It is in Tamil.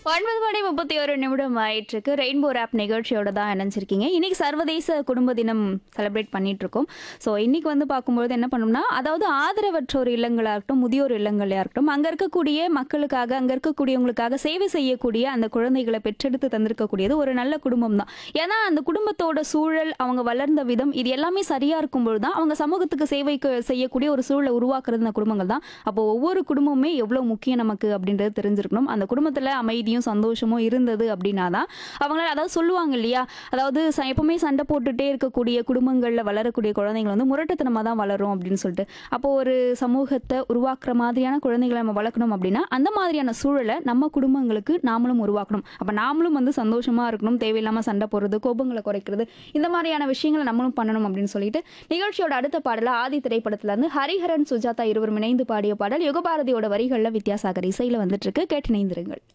ஒன்பது மணி முப்பத்தி ஒரு நிமிடம் ஆயிட்டிருக்கு ரெயின்போ ஆப் நிகழ்ச்சியோட தான் இணைஞ்சிருக்கீங்க இன்னைக்கு சர்வதேச குடும்ப தினம் செலிப்ரேட் பண்ணிட்டு இருக்கோம் ஸோ இன்னைக்கு வந்து பார்க்கும்போது என்ன பண்ணோம்னா அதாவது ஆதரவற்றோர் இல்லங்களாக இருக்கட்டும் முதியோர் இல்லங்களாக இருக்கட்டும் அங்கே இருக்கக்கூடிய மக்களுக்காக அங்கே இருக்கக்கூடியவங்களுக்காக சேவை செய்யக்கூடிய அந்த குழந்தைகளை பெற்றெடுத்து தந்திருக்கக்கூடியது ஒரு நல்ல குடும்பம் தான் ஏன்னா அந்த குடும்பத்தோட சூழல் அவங்க வளர்ந்த விதம் இது எல்லாமே சரியா இருக்கும்போது தான் அவங்க சமூகத்துக்கு சேவைக்கு செய்யக்கூடிய ஒரு சூழலை உருவாக்குறது அந்த குடும்பங்கள் தான் அப்போ ஒவ்வொரு குடும்பமுமே எவ்வளோ முக்கியம் நமக்கு அப்படின்றது தெரிஞ்சிருக்கணும் அந்த குடும்பத்தில் அமைதியும் சந்தோஷமும் இருந்தது அப்படின்னா தான் அவங்களால அதாவது சொல்லுவாங்க இல்லையா அதாவது ச- எப்பவுமே சண்டை போட்டுட்டே இருக்கக்கூடிய குடும்பங்களில் வளரக்கூடிய குழந்தைகள் வந்து முரட்டுத்தனமாக தான் வளரும் அப்படின்னு சொல்லிட்டு அப்போ ஒரு சமூகத்தை உருவாக்குற மாதிரியான குழந்தைகளை நம்ம வளர்க்கணும் அப்படின்னா அந்த மாதிரியான சூழலை நம்ம குடும்பங்களுக்கு நாமளும் உருவாக்கணும் அப்போ நாமளும் வந்து சந்தோஷமா இருக்கணும் தேவையில்லாமல் சண்டை போடுறது கோபங்களை குறைக்கிறது இந்த மாதிரியான விஷயங்களை நம்மளும் பண்ணணும் அப்படின்னு சொல்லிட்டு நிகழ்ச்சியோட அடுத்த பாடல ஆதி திரைப்படத்துல இருந்து ஹரிஹரன் சுஜாதா இருவரும் இணைந்து பாடிய பாடல் யுகபாரதியோட வரிகளில் வித்யாசாகர் இசையில வந்துட்டு இருக்கு கேட்டு இணைந்திருங்கள்